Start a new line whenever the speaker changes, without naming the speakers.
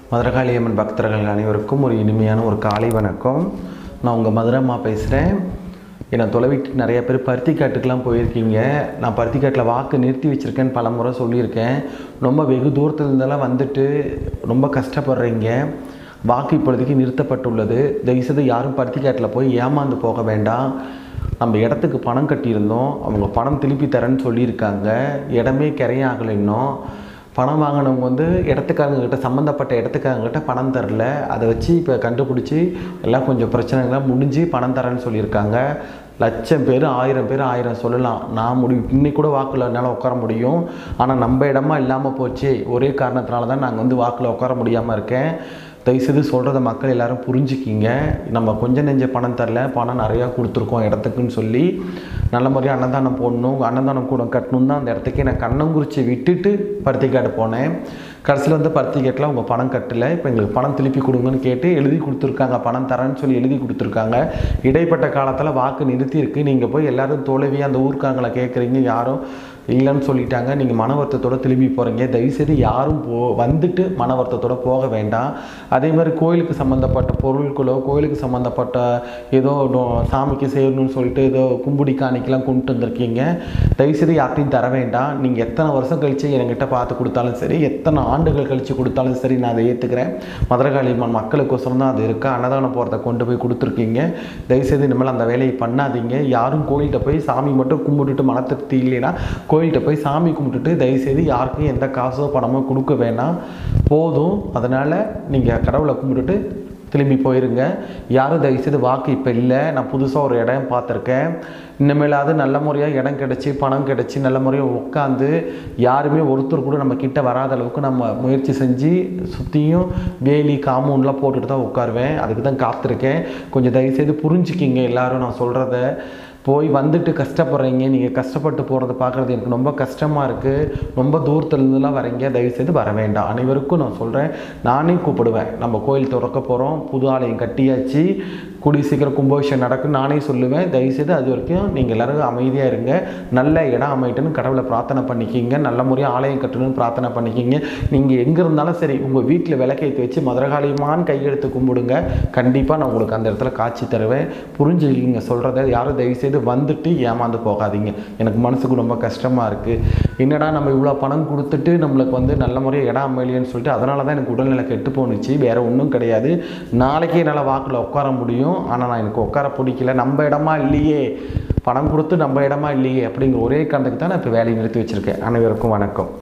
மதுரகாளியம்மன் பக்தர்கள் அனைவருக்கும் ஒரு இனிமையான ஒரு காலை வணக்கம் நான் உங்கள் மதுரம்மா பேசுகிறேன் என்னை தொலைவிட்டு நிறைய பேர் பருத்தி காட்டுக்கெலாம் போயிருக்கீங்க நான் பருத்தி காட்டில் வாக்கு நிறுத்தி வச்சுருக்கேன்னு பல முறை சொல்லியிருக்கேன் ரொம்ப வெகு தூரத்துல இருந்தெல்லாம் வந்துட்டு ரொம்ப கஷ்டப்படுறீங்க வாக்கு இப்பொழுதைக்கு நிறுத்தப்பட்டுள்ளது தயவுசெய்து யாரும் பருத்தி காட்டில் போய் ஏமாந்து போக வேண்டாம் நம்ம இடத்துக்கு பணம் கட்டியிருந்தோம் அவங்க பணம் திருப்பி தரேன்னு சொல்லியிருக்காங்க இடமே கிரையாகலை இன்னும் பணம் வாங்கினவங்க வந்து இடத்துக்காரங்க கிட்ட சம்மந்தப்பட்ட இடத்துக்காரங்க கிட்ட பணம் தரல அதை வச்சு இப்போ கண்டுபிடிச்சி எல்லாம் கொஞ்சம் பிரச்சனைகள்லாம் முடிஞ்சு பணம் தரேன்னு சொல்லியிருக்காங்க லட்சம் பேர் ஆயிரம் பேர் ஆயிரம் சொல்லலாம் நான் முடிவு இன்னைக்கு கூட வாக்கில் என்னால் உட்கார முடியும் ஆனால் நம்ம இடமா இல்லாமல் போச்சு ஒரே காரணத்தினால தான் நாங்கள் வந்து வாக்கில் உட்கார முடியாமல் இருக்கேன் தயவுசெய்து சொல்கிறத மக்கள் எல்லாரும் புரிஞ்சுக்கிங்க நம்ம கொஞ்சம் நெஞ்ச பணம் தரல பணம் நிறையா கொடுத்துருக்கோம் இடத்துக்குன்னு சொல்லி நல்ல முறையாக அன்னதானம் போடணும் அன்னதானம் கூட கட்டணும் தான் அந்த இடத்துக்கே நான் கண்ணங்குறிச்சி விட்டுட்டு பருத்திக்காடு போனேன் கடைசியில் வந்து பருத்திக்காட்டில் அவங்க பணம் கட்டலை இப்போ எங்களுக்கு பணம் திருப்பி கொடுங்கன்னு கேட்டு எழுதி கொடுத்துருக்காங்க பணம் தரேன்னு சொல்லி எழுதி கொடுத்துருக்காங்க இடைப்பட்ட காலத்தில் வாக்கு நிறுத்தியிருக்கு நீங்கள் போய் எல்லாரும் தோல்வியாக அந்த ஊர்க்காரங்களை கேட்குறீங்க யாரும் இல்லைன்னு சொல்லிட்டாங்க நீங்கள் மன வருத்தத்தோட திரும்பி போகிறீங்க தயவுசெய்து யாரும் போ வந்துட்டு மன வருத்தத்தோட போக வேண்டாம் அதே மாதிரி கோயிலுக்கு சம்மந்தப்பட்ட பொருட்களோ கோயிலுக்கு சம்மந்தப்பட்ட ஏதோ ஒண்ணு சாமிக்கு செய்யணும்னு சொல்லிட்டு ஏதோ கும்புடி காணிக்கெலாம் கொண்டு வந்திருக்கீங்க தயவுசெய்து யார்ட்டையும் தர வேண்டாம் நீங்கள் எத்தனை வருஷம் கழித்து என்கிட்ட பார்த்து கொடுத்தாலும் சரி எத்தனை ஆண்டுகள் கழித்து கொடுத்தாலும் சரி நான் அதை ஏற்றுக்கிறேன் மதுரகாளியம்மன் மக்களுக்கோசரம் தான் அது இருக்குது அன்னதானம் போகிறத கொண்டு போய் கொடுத்துருக்கீங்க தயவுசெய்து இனிமேல் அந்த வேலையை பண்ணாதீங்க யாரும் கோயில்கிட்ட போய் சாமி மட்டும் கும்பிட்டுட்டு மன திருப்தி இல்லைன்னா கோயில்கிட்ட போய் சாமி கும்பிட்டுட்டு தயவுசெய்து யாருக்கும் எந்த காசோ பணமோ கொடுக்க வேணாம் போதும் அதனால் நீங்கள் கடவுளை கும்பிட்டுட்டு திரும்பி போயிருங்க யாரும் தயவுசெய்து வாக்கு இப்போ இல்லை நான் புதுசாக ஒரு இடம் பார்த்துருக்கேன் இனிமேலாவது நல்ல முறையாக இடம் கிடச்சி பணம் கிடச்சி நல்ல முறையாக உட்காந்து யாருமே ஒருத்தர் கூட நம்ம கிட்ட வராத அளவுக்கு நம்ம முயற்சி செஞ்சு சுற்றியும் வேலி காம்பவுண்ட்லாம் போட்டுட்டு தான் உட்காருவேன் அதுக்கு தான் காத்திருக்கேன் கொஞ்சம் தயவுசெய்து புரிஞ்சுக்கிங்க எல்லாரும் நான் சொல்கிறத போய் வந்துட்டு கஷ்டப்படுறீங்க நீங்கள் கஷ்டப்பட்டு போகிறத பார்க்குறது எனக்கு ரொம்ப கஷ்டமாக இருக்குது ரொம்ப தூரத்துலேருந்துலாம் வரீங்க தயவுசெய்து வர வேண்டாம் அனைவருக்கும் நான் சொல்கிறேன் நானே கூப்பிடுவேன் நம்ம கோயில் திறக்க போகிறோம் புது ஆலயம் கட்டியாச்சு கூடிய சீக்கிரம் கும்பாபிஷேகம் நடக்கும் நானே சொல்லுவேன் தயவுசெய்து அது வரைக்கும் நீங்கள் எல்லாரும் அமைதியாக இருங்க நல்ல இடம் அமைட்டுன்னு கடவுளை பிரார்த்தனை பண்ணிக்கிங்க நல்ல முறையாக ஆலயம் கட்டணும்னு பிரார்த்தனை பண்ணிக்கிங்க நீங்கள் எங்கே இருந்தாலும் சரி உங்கள் வீட்டில் விளக்கேற்றி வச்சு மதுரகாளியமான்னு கையெடுத்து கும்பிடுங்க கண்டிப்பாக நான் உங்களுக்கு அந்த இடத்துல காட்சி தருவேன் புரிஞ்சுக்கிங்க சொல்கிறத யாரும் தயவுசெய்து வந்துட்டு ஏமாந்து போகாதீங்க எனக்கு மனசுக்கு ரொம்ப கஷ்டமாக இருக்குது என்னடா நம்ம இவ்வளோ பணம் கொடுத்துட்டு நம்மளுக்கு வந்து நல்ல முறையாக இடம் அமையலைன்னு சொல்லிட்டு அதனால தான் எனக்கு உடல்நிலை கெட்டு போணுச்சு வேறு ஒன்றும் கிடையாது நாளைக்கே என்னால் வாக்கில் உட்கார முடியும் ஆனால் நான் எனக்கு உட்கார பிடிக்கல நம்ம இடமா இல்லையே பணம் கொடுத்து நம்ம இடமா இல்லையே அப்படிங்கிற ஒரே காரணத்துக்கு தான் நான் இப்போ வேலையை நிறுத்தி வச்சுருக்கேன் அனைவருக்கும் வணக்கம்